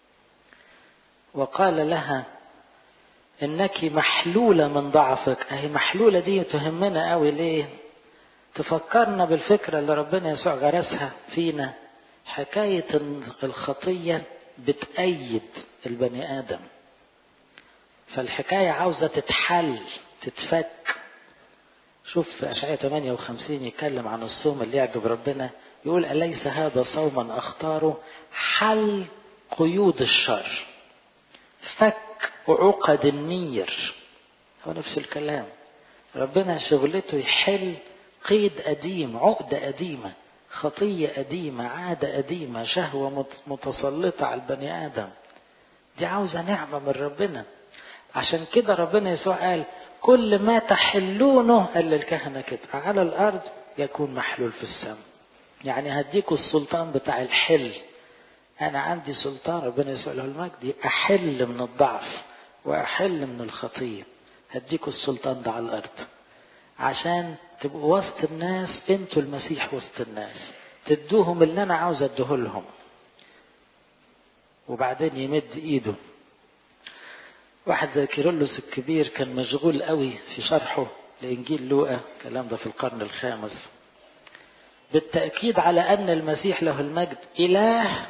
وقال لها انك محلوله من ضعفك اهي محلوله دي تهمنا قوي ليه تفكرنا بالفكره اللي ربنا يسوع غرسها فينا حكايه الخطيه بتأيد البني ادم فالحكايه عاوزه تتحل تتفك شوف في اشعياء 58 يتكلم عن الصوم اللي يعجب ربنا يقول أليس هذا صوما أختاره حل قيود الشر فك عقد النير هو نفس الكلام ربنا شغلته يحل قيد قديم عقدة قديمة خطية قديمة عادة قديمة شهوة متسلطة على البني آدم دي عاوزة نعمة من ربنا عشان كده ربنا يسوع قال كل ما تحلونه قال للكهنة كده على الأرض يكون محلول في السماء يعني هديكوا السلطان بتاع الحل أنا عندي سلطان ربنا يسوع له المجد أحل من الضعف وأحل من الخطية هديكوا السلطان ده على الأرض عشان تبقوا وسط الناس انتوا المسيح وسط الناس تدوهم اللي أنا عاوز أديه لهم وبعدين يمد إيده واحد زي كيرلس الكبير كان مشغول قوي في شرحه لإنجيل لوقا الكلام ده في القرن الخامس بالتأكيد على أن المسيح له المجد إله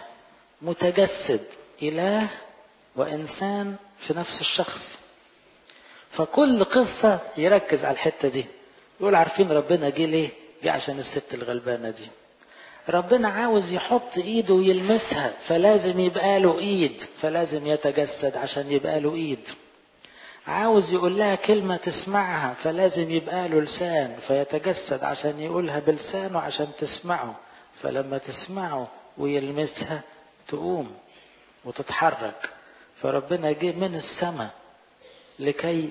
متجسد إله وإنسان في نفس الشخص فكل قصة يركز على الحتة دي يقول عارفين ربنا جه ليه جه عشان الست الغلبانة دي ربنا عاوز يحط ايده ويلمسها فلازم يبقى له ايد فلازم يتجسد عشان يبقى له ايد عاوز يقول لها كلمة تسمعها فلازم يبقى له لسان فيتجسد عشان يقولها بلسانه عشان تسمعه فلما تسمعه ويلمسها تقوم وتتحرك فربنا جه من السماء لكي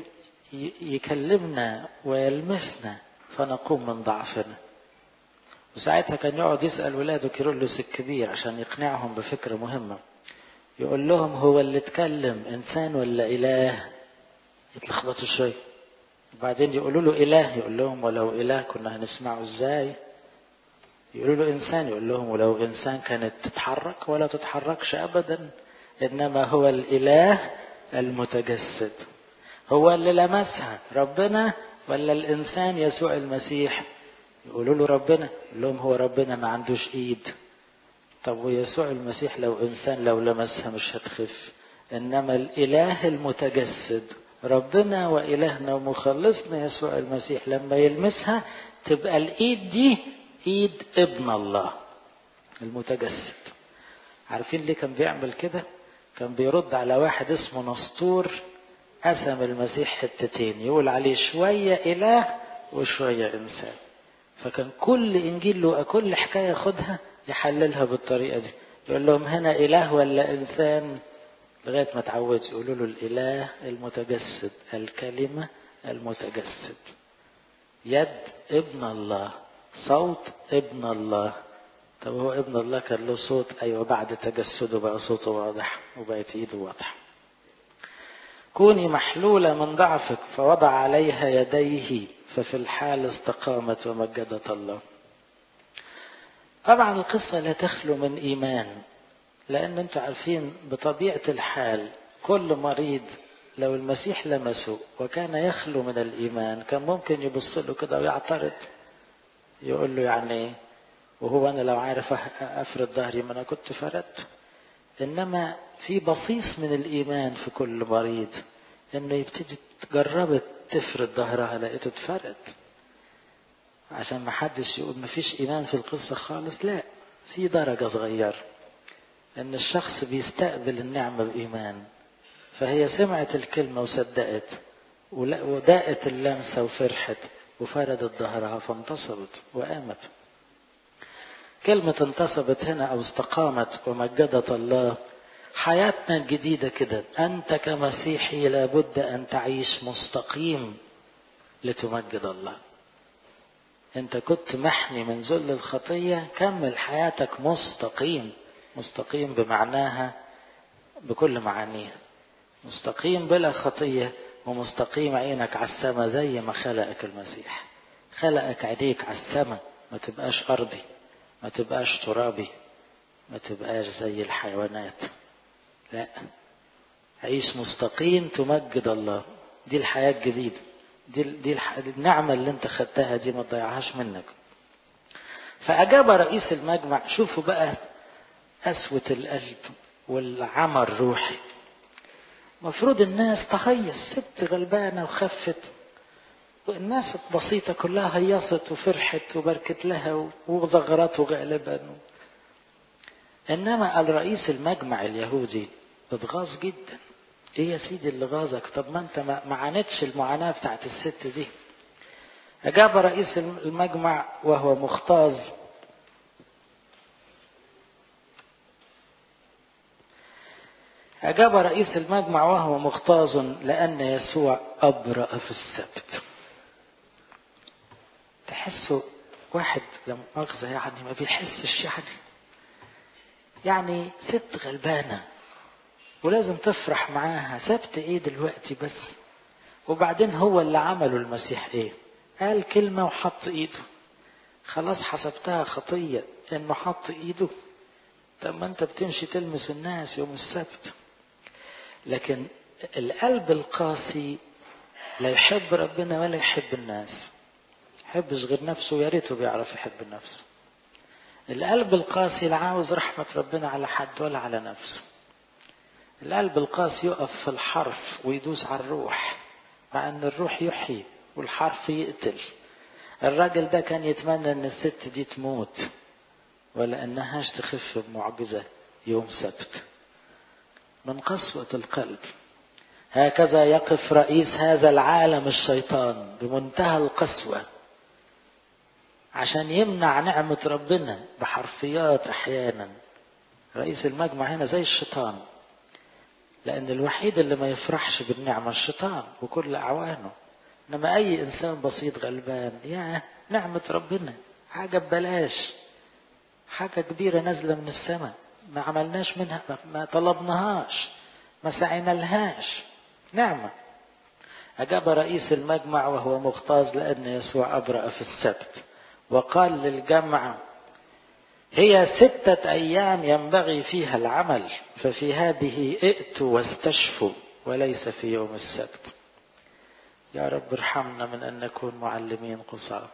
يكلمنا ويلمسنا فنقوم من ضعفنا وساعتها كان يقعد يسأل ولاده كيرلس الكبير عشان يقنعهم بفكرة مهمة يقول لهم هو اللي اتكلم إنسان ولا إله يتلخبطوا شوية وبعدين يقولوا له إله يقول لهم ولو إله كنا هنسمعه إزاي يقولوا له إنسان يقول لهم ولو إنسان كانت تتحرك ولا تتحركش أبدا إنما هو الإله المتجسد هو اللي لمسها ربنا ولا الإنسان يسوع المسيح يقولوا له ربنا يقول لهم هو ربنا ما عندوش إيد طب ويسوع المسيح لو إنسان لو لمسها مش هتخف إنما الإله المتجسد ربنا وإلهنا ومخلصنا يسوع المسيح لما يلمسها تبقى الإيد دي إيد ابن الله المتجسد عارفين ليه كان بيعمل كده كان بيرد على واحد اسمه نسطور قسم المسيح حتتين يقول عليه شوية إله وشوية إنسان فكان كل إنجيل له كل حكاية خدها يحللها بالطريقة دي يقول لهم هنا إله ولا إنسان لغاية ما تعودوا يقولوا له الإله المتجسد الكلمة المتجسد يد ابن الله صوت ابن الله طب هو ابن الله كان له صوت أيوة بعد تجسده بقى صوته واضح وبقت إيده واضحة كوني محلولة من ضعفك فوضع عليها يديه ففي الحال استقامت ومجدت الله طبعا القصة لا تخلو من إيمان لأن أنتم عارفين بطبيعة الحال كل مريض لو المسيح لمسه وكان يخلو من الإيمان كان ممكن يبص له كده ويعترض يقول له يعني وهو أنا لو عارف أفرد ظهري ما أنا كنت فردت إنما في بصيص من الإيمان في كل مريض إنه يبتدي تجربت تفرد ظهرها لقيته اتفرد عشان ما حدش يقول ما فيش إيمان في القصة خالص لا في درجة صغيرة إن الشخص بيستقبل النعمة بإيمان فهي سمعت الكلمة وصدقت وداءت اللمسة وفرحت وفردت ظهرها فانتصبت وقامت كلمة انتصبت هنا أو استقامت ومجدت الله حياتنا الجديدة كده أنت كمسيحي لابد أن تعيش مستقيم لتمجد الله أنت كنت محمي من ذل الخطية كمل حياتك مستقيم مستقيم بمعناها بكل معانيها مستقيم بلا خطية ومستقيم عينك على السماء زي ما خلقك المسيح خلقك عينيك على السماء ما تبقاش أرضي ما تبقاش ترابي ما تبقاش زي الحيوانات لا عيش مستقيم تمجد الله دي الحياة الجديدة دي, دي الح... النعمة اللي انت خدتها دي ما تضيعهاش منك فأجاب رئيس المجمع شوفوا بقى قسوة القلب والعمى الروحي مفروض الناس تهيص ست غلبانة وخفت والناس البسيطة كلها هيصت وفرحت وبركت لها وغرته غالبا إنما الرئيس المجمع اليهودي اتغاظ جدا ايه يا سيدي اللي غاظك طب ما انت ما عانتش المعاناة بتاعت الست دي أجاب رئيس المجمع وهو مختاظ أجاب رئيس المجمع وهو مختاظ لأن يسوع أبرأ في السبت تحسوا واحد لما مؤاخذة يعني ما بيحسش يعني يعني ست غلبانة ولازم تفرح معاها سبت ايه دلوقتي بس وبعدين هو اللي عمله المسيح ايه قال كلمة وحط ايده خلاص حسبتها خطية انه حط ايده طب ما انت بتمشي تلمس الناس يوم السبت لكن القلب القاسي لا يحب ربنا ولا يحب الناس يحبش غير نفسه يا ريته بيعرف يحب نفسه القلب القاسي لا عاوز رحمة ربنا على حد ولا على نفسه القلب القاسي يقف في الحرف ويدوس على الروح مع ان الروح يحيي والحرف يقتل الراجل ده كان يتمنى ان الست دي تموت ولا انهاش تخف بمعجزة يوم سبت من قسوة القلب هكذا يقف رئيس هذا العالم الشيطان بمنتهى القسوة عشان يمنع نعمة ربنا بحرفيات احيانا رئيس المجمع هنا زي الشيطان لان الوحيد اللي ما يفرحش بالنعمة الشيطان وكل اعوانه انما اي انسان بسيط غلبان يا نعمة ربنا حاجة ببلاش حاجة كبيرة نازلة من السماء ما عملناش منها ما طلبناهاش ما سعينا لهاش نعمة أجاب رئيس المجمع وهو مغتاظ لأن يسوع أبرأ في السبت وقال للجمع هي ستة أيام ينبغي فيها العمل ففي هذه ائتوا واستشفوا وليس في يوم السبت يا رب ارحمنا من أن نكون معلمين قصارى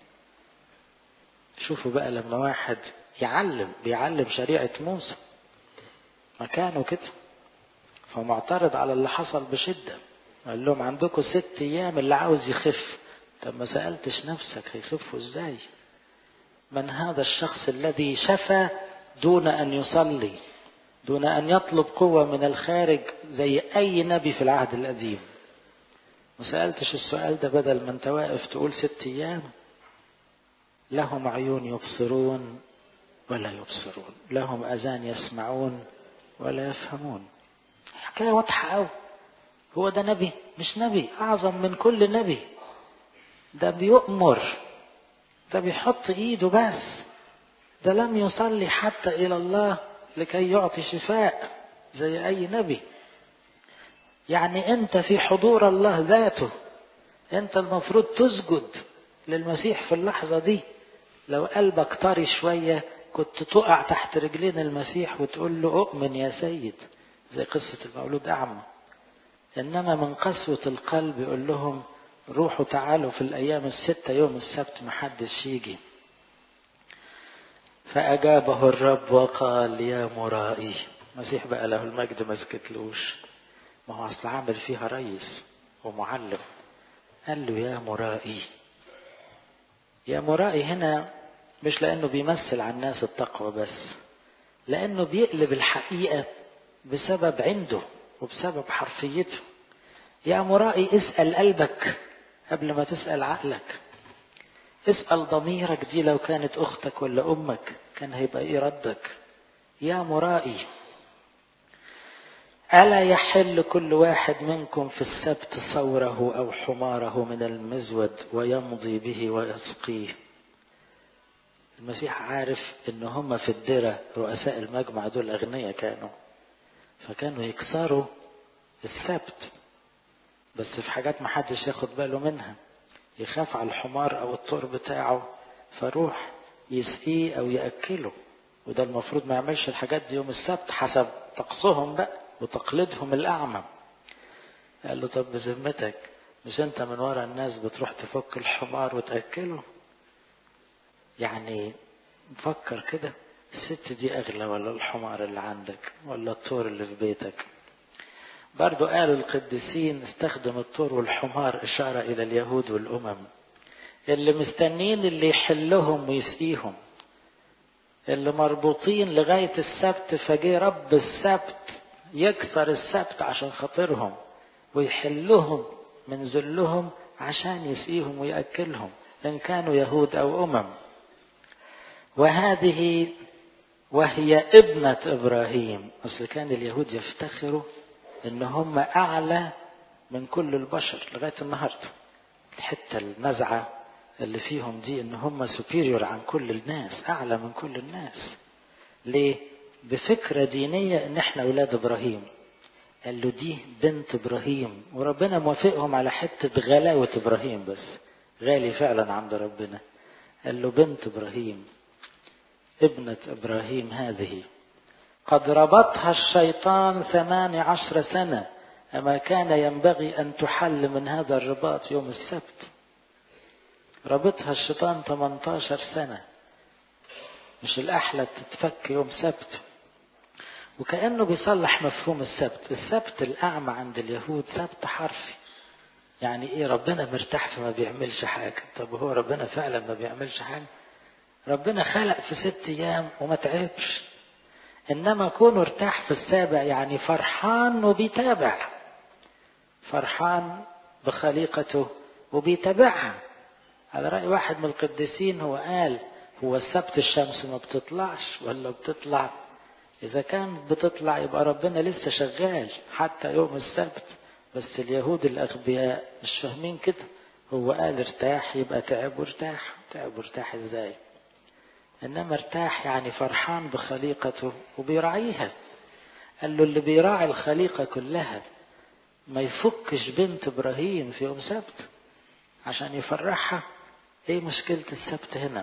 شوفوا بقى لما واحد يعلم بيعلم شريعة موسى مكانه كده فمعترض على اللي حصل بشدة قال لهم عندكم ست أيام اللي عاوز يخف طب ما سألتش نفسك هيخفوا ازاي من هذا الشخص الذي شفى دون أن يصلي دون أن يطلب قوة من الخارج زي أي نبي في العهد القديم ما سألتش السؤال ده بدل ما انت واقف تقول ست أيام لهم عيون يبصرون ولا يبصرون لهم أذان يسمعون ولا يفهمون حكاية واضحة أوي هو ده نبي مش نبي أعظم من كل نبي ده بيؤمر ده بيحط إيده بس ده لم يصلي حتى إلى الله لكي يعطي شفاء زي أي نبي يعني أنت في حضور الله ذاته أنت المفروض تسجد للمسيح في اللحظة دي لو قلبك طري شوية كنت تقع تحت رجلين المسيح وتقول له أؤمن يا سيد زي قصة المولود أعمى إنما من قسوة القلب يقول لهم روحوا تعالوا في الأيام الستة يوم السبت محدش يجي فأجابه الرب وقال يا مرائي المسيح بقى له المجد ما سكتلوش ما هو أصل عامل فيها ريس ومعلم قال له يا مرائي يا مرائي هنا مش لأنه بيمثل على الناس التقوى بس لأنه بيقلب الحقيقة بسبب عنده وبسبب حرفيته يا مرائي اسأل قلبك قبل ما تسأل عقلك اسأل ضميرك دي لو كانت أختك ولا أمك كان هيبقى إيه ردك يا مرائي ألا يحل كل واحد منكم في السبت ثوره أو حماره من المزود ويمضي به ويسقيه المسيح عارف ان هم في الدرة رؤساء المجمع دول اغنياء كانوا فكانوا يكسروا السبت بس في حاجات ما حدش ياخد باله منها يخاف على الحمار او الطور بتاعه فروح يسقيه او ياكله وده المفروض ما يعملش الحاجات دي يوم السبت حسب طقسهم بقى وتقليدهم الاعمى قال له طب بذمتك مش انت من ورا الناس بتروح تفك الحمار وتاكله يعني فكر كده الست دي أغلى ولا الحمار اللي عندك ولا الطور اللي في بيتك برضو قالوا القديسين استخدم الطور والحمار إشارة إلى اليهود والأمم اللي مستنين اللي يحلهم ويسقيهم اللي مربوطين لغاية السبت فجي رب السبت يكسر السبت عشان خاطرهم ويحلهم من ذلهم عشان يسقيهم ويأكلهم إن كانوا يهود أو أمم وهذه وهي ابنة إبراهيم أصل كان اليهود يفتخروا إن هم أعلى من كل البشر لغاية النهاردة الحتة النزعة اللي فيهم دي إن هم سوبيريور عن كل الناس أعلى من كل الناس ليه؟ بفكرة دينية إن إحنا أولاد إبراهيم قال له دي بنت إبراهيم وربنا موافقهم على حتة غلاوة إبراهيم بس غالي فعلا عند ربنا قال له بنت إبراهيم ابنة إبراهيم هذه قد ربطها الشيطان ثمان عشر سنة أما كان ينبغي أن تحل من هذا الرباط يوم السبت ربطها الشيطان 18 سنة مش الأحلى تتفك يوم سبت وكأنه بيصلح مفهوم السبت السبت الأعمى عند اليهود سبت حرفي يعني ايه ربنا مرتاح فما بيعملش حاجة طب هو ربنا فعلا ما بيعملش حاجة ربنا خلق في ست ايام وما تعبش انما كونه ارتاح في السابع يعني فرحان وبيتابع فرحان بخليقته وبيتابعها على رأي واحد من القديسين هو قال هو السبت الشمس ما بتطلعش ولا بتطلع إذا كان بتطلع يبقى ربنا لسه شغال حتى يوم السبت بس اليهود الأغبياء مش فاهمين كده هو قال ارتاح يبقى تعب وارتاح تعب وارتاح ازاي انما ارتاح يعني فرحان بخليقته وبيراعيها قال له اللي بيراعي الخليقة كلها ما يفكش بنت ابراهيم في يوم سبت عشان يفرحها ايه مشكلة السبت هنا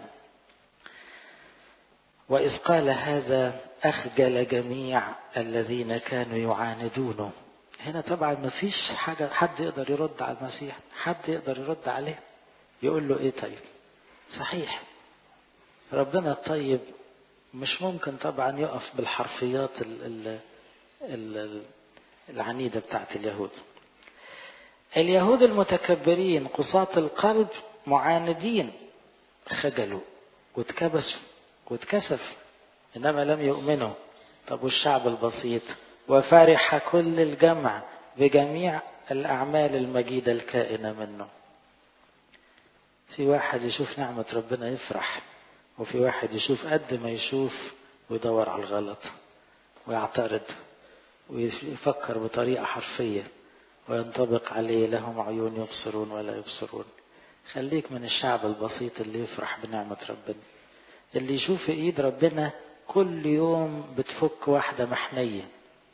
وإذ قال هذا أخجل جميع الذين كانوا يعاندونه هنا طبعا ما فيش حاجة حد يقدر يرد على المسيح حد يقدر يرد عليه يقول له ايه طيب صحيح ربنا الطيب مش ممكن طبعا يقف بالحرفيات ال ال ال العنيدة بتاعت اليهود اليهود المتكبرين قساة القلب معاندين خجلوا واتكبسوا واتكسفوا انما لم يؤمنوا طب والشعب البسيط وفرح كل الجمع بجميع الاعمال المجيده الكائنه منه في واحد يشوف نعمه ربنا يفرح وفي واحد يشوف قد ما يشوف ويدور على الغلط ويعترض ويفكر بطريقه حرفيه وينطبق عليه لهم عيون يبصرون ولا يبصرون خليك من الشعب البسيط اللي يفرح بنعمه ربنا اللي يشوف ايد ربنا كل يوم بتفك واحدة محنية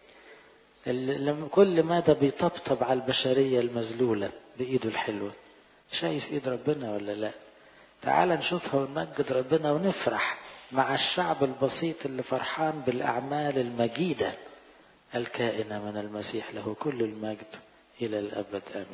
كل مدى بيطبطب على البشرية المذلولة بإيده الحلوة شايف إيد ربنا ولا لا تعال نشوفها ونمجد ربنا ونفرح مع الشعب البسيط اللي فرحان بالأعمال المجيدة الكائنة من المسيح له كل المجد إلى الأبد آمين